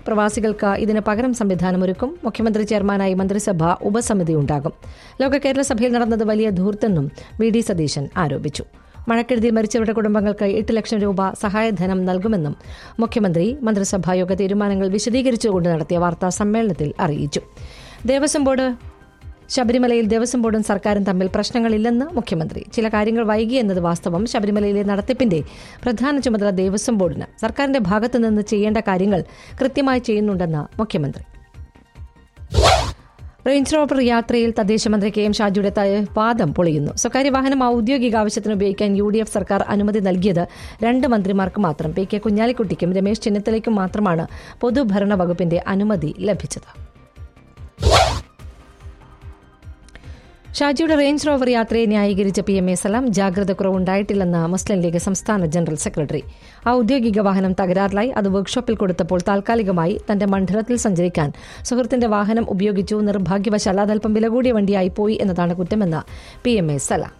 പ്രവാസികൾക്ക് ഇതിന് പകരം സംവിധാനമൊരുക്കും മുഖ്യമന്ത്രി ചെയർമാനായി മന്ത്രിസഭ ഉപസമിതി ഉണ്ടാകും ലോക കേരള സഭയിൽ നടന്നത് വലിയ ധൂർത്തെന്നും വി ഡി സതീശൻ ആരോപിച്ചു മഴക്കെടുതിയിൽ മരിച്ചവരുടെ കുടുംബങ്ങൾക്ക് എട്ട് ലക്ഷം രൂപ സഹായധനം നൽകുമെന്നും മുഖ്യമന്ത്രി മന്ത്രിസഭായോഗ തീരുമാനങ്ങൾ വിശദീകരിച്ചുകൊണ്ട് നടത്തിയ വാർത്താ സമ്മേളനത്തിൽ അറിയിച്ചു ദേവസ്വം ബോർഡ് ശബരിമലയിൽ ദേവസ്വം ബോർഡും സർക്കാരും തമ്മിൽ പ്രശ്നങ്ങളില്ലെന്ന് മുഖ്യമന്ത്രി ചില കാര്യങ്ങൾ വൈകി എന്നത് വാസ്തവം ശബരിമലയിലെ നടത്തിപ്പിന്റെ പ്രധാന ചുമതല ദേവസ്വം ബോർഡിന് സർക്കാരിന്റെ ഭാഗത്തു നിന്ന് ചെയ്യേണ്ട കാര്യങ്ങൾ കൃത്യമായി ചെയ്യുന്നുണ്ടെന്ന് മുഖ്യമന്ത്രി റേഞ്ച് റോവർ യാത്രയിൽ തദ്ദേശ മന്ത്രി കെ എം ഷാജിയുടെ ത- വാദം പൊളിയുന്നു സ്വകാര്യ വാഹനം ഔദ്യോഗിക ആവശ്യത്തിന് ഉപയോഗിക്കാൻ യു ഡി എഫ് സർക്കാർ അനുമതി നൽകിയത് രണ്ട് മന്ത്രിമാർക്ക് മാത്രം പി കെ കുഞ്ഞാലിക്കുട്ടിക്കും രമേശ് ചെന്നിത്തലയ്ക്കും മാത്രമാണ് പൊതുഭരണ വകുപ്പിന്റെ അനുമതി ലഭിച്ചത് ഷാജിയുടെ റേഞ്ച് റോവർ യാത്രയെ ന്യായീകരിച്ച പി എം എ സലാം ജാഗ്രത കുറവുണ്ടായിട്ടില്ലെന്ന് മുസ്ലിം ലീഗ് സംസ്ഥാന ജനറൽ സെക്രട്ടറി ഔദ്യോഗിക വാഹനം തകരാറിലായി അത് വർക്ക്ഷോപ്പിൽ കൊടുത്തപ്പോൾ താൽക്കാലികമായി തന്റെ മണ്ഡലത്തിൽ സഞ്ചരിക്കാൻ സുഹൃത്തിന്റെ വാഹനം ഉപയോഗിച്ചു നിർഭാഗ്യവശാൽ അതല്പം വില കൂടിയ വണ്ടിയായി പോയി എന്നതാണ് കുറ്റമെന്ന് P M A Salam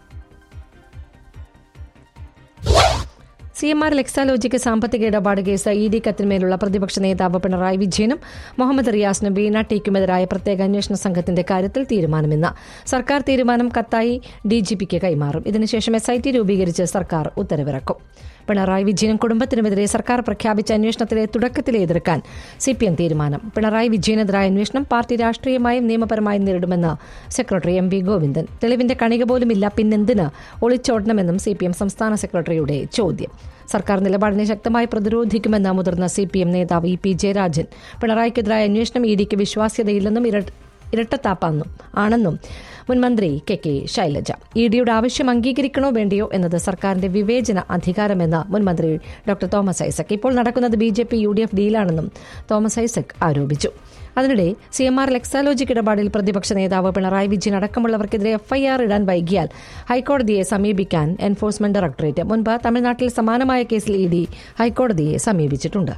C M R ലെക്സാലോജിക്ക് സാമ്പത്തിക ഇടപാട് കേസ് ഇ ഡി കത്തിന്മേലുള്ള പ്രതിപക്ഷ നേതാവ് പിണറായി വിജയനും മുഹമ്മദ് റിയാസിനും വീണ ടിക്കുമെതിരായ പ്രത്യേക അന്വേഷണ സംഘത്തിന്റെ കാര്യത്തിൽ തീരുമാനമിന്ന് സർക്കാർ തീരുമാനം കത്തായി ഡി ജി പിക്ക് കൈമാറും ഇതിനുശേഷം എസ് ഐ ടി രൂപീകരിച്ച് സർക്കാർ ഉത്തരവിറക്കും പിണറായി വിജയനും കുടുംബത്തിനുമെതിരെ സർക്കാർ പ്രഖ്യാപിച്ച അന്വേഷണത്തിലെ തുടക്കത്തിലെ എതിർക്കാൻ സി പി എം തീരുമാനം പിണറായി വിജയനെതിരായ അന്വേഷണം പാർട്ടി രാഷ്ട്രീയമായും നിയമപരമായും നേരിടുമെന്ന് സെക്രട്ടറി എം വി ഗോവിന്ദൻ തെളിവിന്റെ കണിക പോലുമില്ല പിന്നെന്തിന് ഒളിച്ചോടണമെന്നും സി പി എം സംസ്ഥാന സെക്രട്ടറിയുടെ ചോദ്യം സർക്കാർ നിലപാടിനെ ശക്തമായി പ്രതിരോധിക്കുമെന്ന് മുതിർന്ന സി പി എം നേതാവ് ഇ പി ജയരാജൻ പിണറായിക്കെതിരായ അന്വേഷണം ഇ ഡിക്ക് വിശ്വാസ്യതയില്ലെന്നും ഇര- ഇരട്ടത്താപ്പാണെന്നും ആണെന്നും മുൻമന്ത്രി കെ കെ ശൈലജ ഇ ഡിയുടെ ആവശ്യം അംഗീകരിക്കണോ വേണ്ടിയോ എന്നത് സർക്കാരിന്റെ വിവേചന അധികാരമെന്ന് മുൻമന്ത്രി ഡോക്ടർ തോമസ് ഐസക് ഇപ്പോൾ നടക്കുന്നത് B J P U D F ഡീലാണെന്നും തോമസ് ഐസക് ആരോപിച്ചു അതിനിടെ സി എം ആർ ലെക്സാലോജിക് ഇടപാടിൽ പ്രതിപക്ഷ നേതാവ് പിണറായി വിജയൻ അടക്കമുള്ളവർക്കെതിരെ എഫ്ഐആർ ഇടാൻ വൈകിയാൽ ഹൈക്കോടതിയെ സമീപിക്കാൻ എൻഫോഴ്സ്മെന്റ് ഡയറക്ടറേറ്റ് മുൻപ് തമിഴ്നാട്ടിൽ സമാനമായ കേസിൽ ഇ ഡി ഹൈക്കോടതിയെ സമീപിച്ചിട്ടുണ്ട്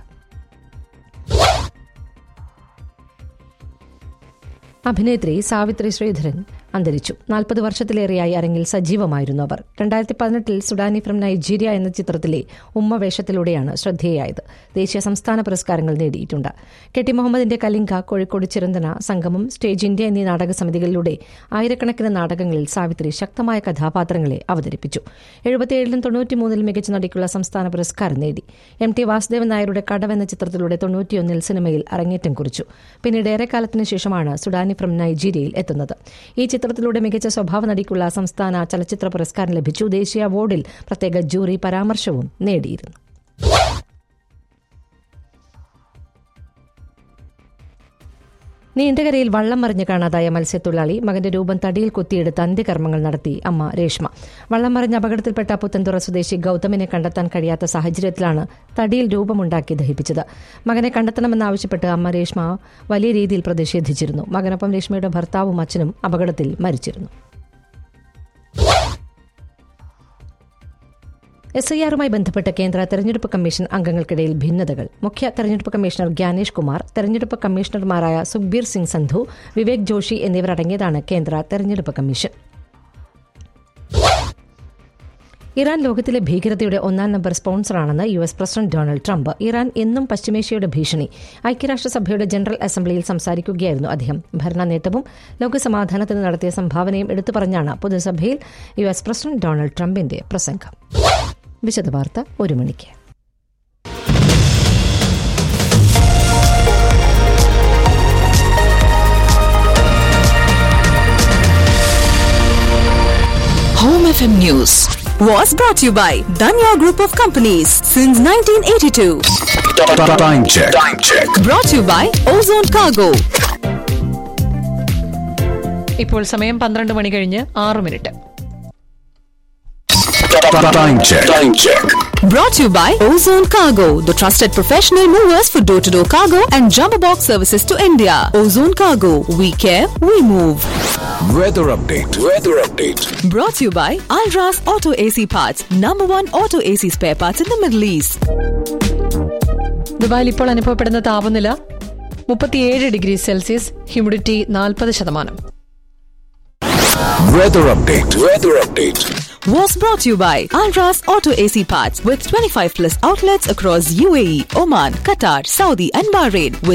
അഭിനേത്രി സാവിത്രി ശ്രീധരൻ അന്തരിച്ചു നാൽപ്പത് വർഷത്തിലേറെയായി അരങ്ങിൽ സജീവമായിരുന്നു അവർ രണ്ടായിരത്തി പതിനെട്ടിൽ സുഡാനി ഫ്രം നൈജീരിയ എന്ന ചിത്രത്തിലെ ഉമ്മ വേഷത്തിലൂടെയാണ് ശ്രദ്ധേയായത് ദേശീയ സംസ്ഥാന പുരസ്കാരങ്ങൾ നേടിയിട്ടുണ്ട് കെ ടി മുഹമ്മദിന്റെ കലിംഗ കോഴിക്കോട് ചിരന്തന സംഗമം സ്റ്റേജ് ഇന്ത്യ എന്നീ നാടക സമിതികളിലൂടെ ആയിരക്കണക്കിന് നാടകങ്ങളിൽ സാവിത്രി ശക്തമായ കഥാപാത്രങ്ങളെ അവതരിപ്പിച്ചു എഴുപത്തിയേഴിലും തൊണ്ണൂറ്റിമൂന്നിലും മികച്ച നടിക്കുള്ള സംസ്ഥാന പുരസ്കാരം നേടി എം ടി വാസുദേവൻ നായരുടെ കടവ് എന്ന ചിത്രത്തിലൂടെ തൊണ്ണൂറ്റിയൊന്നിൽ സിനിമയിൽ അരങ്ങേറ്റം കുറിച്ചു പിന്നീട് ഏറെക്കാലത്തിന് ശേഷമാണ് സുഡാനി ഫ്രം നൈജീരിയയിൽ എത്തുന്നത് ഈ ചിത്രത്തിലൂടെ മികച്ച സ്വഭാവ നടിക്കുള്ള സംസ്ഥാന ചലച്ചിത്ര പുരസ്കാരം ലഭിച്ചു ദേശീയ അവാർഡിൽ പ്രത്യേക ജൂറി പരാമർശവും നേടിയിരുന്നു നീണ്ടകരയിൽ വള്ളം മറിഞ്ഞ് കാണാതായ മത്സ്യത്തൊഴിലാളി മകന്റെ രൂപം തടിയിൽ കുത്തിയെടുത്ത് അന്ത്യകർമ്മങ്ങൾ നടത്തി അമ്മ രേഷ്മ വള്ളം മറിഞ്ഞ അപകടത്തിൽപ്പെട്ട പുത്തൻതുറ സ്വദേശി ഗൌതമിനെ കണ്ടെത്താൻ കഴിയാത്ത സാഹചര്യത്തിലാണ് തടിയിൽ രൂപമുണ്ടാക്കി ദഹിപ്പിച്ചത് മകനെ കണ്ടെത്തണമെന്നാവശ്യപ്പെട്ട് അമ്മ രേഷ്മ വലിയ രീതിയിൽ പ്രതിഷേധിച്ചിരുന്നു മകനൊപ്പം രേഷ്മയുടെ ഭർത്താവും അച്ഛനും അപകടത്തിൽ മരിച്ചിരുന്നു എസ് ഐ ആറുമായി ബന്ധപ്പെട്ട് കേന്ദ്ര തെരഞ്ഞെടുപ്പ് കമ്മീഷൻ അംഗങ്ങൾക്കിടയിൽ ഭിന്നതകൾ മുഖ്യ തെരഞ്ഞെടുപ്പ് കമ്മീഷണർ ഗ്യാനേഷ് കുമാർ തെരഞ്ഞെടുപ്പ് കമ്മീഷണർമാരായ സുഖ്ബീർ സിംഗ് സന്ധു വിവേക് ജോഷി എന്നിവരടങ്ങിയതാണ് കേന്ദ്ര തെരഞ്ഞെടുപ്പ് കമ്മീഷൻ ഇറാൻ ലോകത്തിലെ ഭീകരതയുടെ ഒന്നാം നമ്പർ സ്പോൺസറാണെന്ന് U S president Donald Trump Iran എന്നും പശ്ചിമേഷ്യയുടെ ഭീഷണി ഐക്യരാഷ്ട്രസഭയുടെ ജനറൽ അസംബ്ലിയിൽ സംസാരിക്കുകയായിരുന്നു അദ്ദേഹം ഭരണ നേട്ടവും ലോകസമാധാനത്തിന് നടത്തിയ സംഭാവനയും എടുത്തു പറഞ്ഞാണ് പൊതുസഭയിൽ യു എസ് പ്രസിഡന്റ് ഡൊണാൾഡ് ട്രംപിന്റെ പ്രസംഗം വിശദവാർത്ത ഒരു മണിക്ക് Home FM News was brought to you by Danya Group of Companies since 1982. Time check. Time check. Brought to you by Ozone Cargo. ഇപ്പോൾ സമയം പന്ത്രണ്ട് മണി കഴിഞ്ഞ് ആറ് minute Time check. Time check. Brought to you by Ozone Cargo, the trusted professional movers for door to door cargo and jumbo box services to India. Ozone Cargo, we care, we move. Weather update. Weather update. Brought to you by Alras Auto AC Parts, number one auto AC spare parts in the Middle East. ദുബായിൽ ഇപ്പോൾ അനുഭവപ്പെടുന്ന താപനില മുപ്പത്തിയേഴ് degree Celsius humidity നാൽപ്പത് ശതമാനം Weather update. Weather update. Was brought to you by Alras Auto AC Parts with 25 plus outlets across UAE, Oman, Qatar, Saudi, and Bahrain with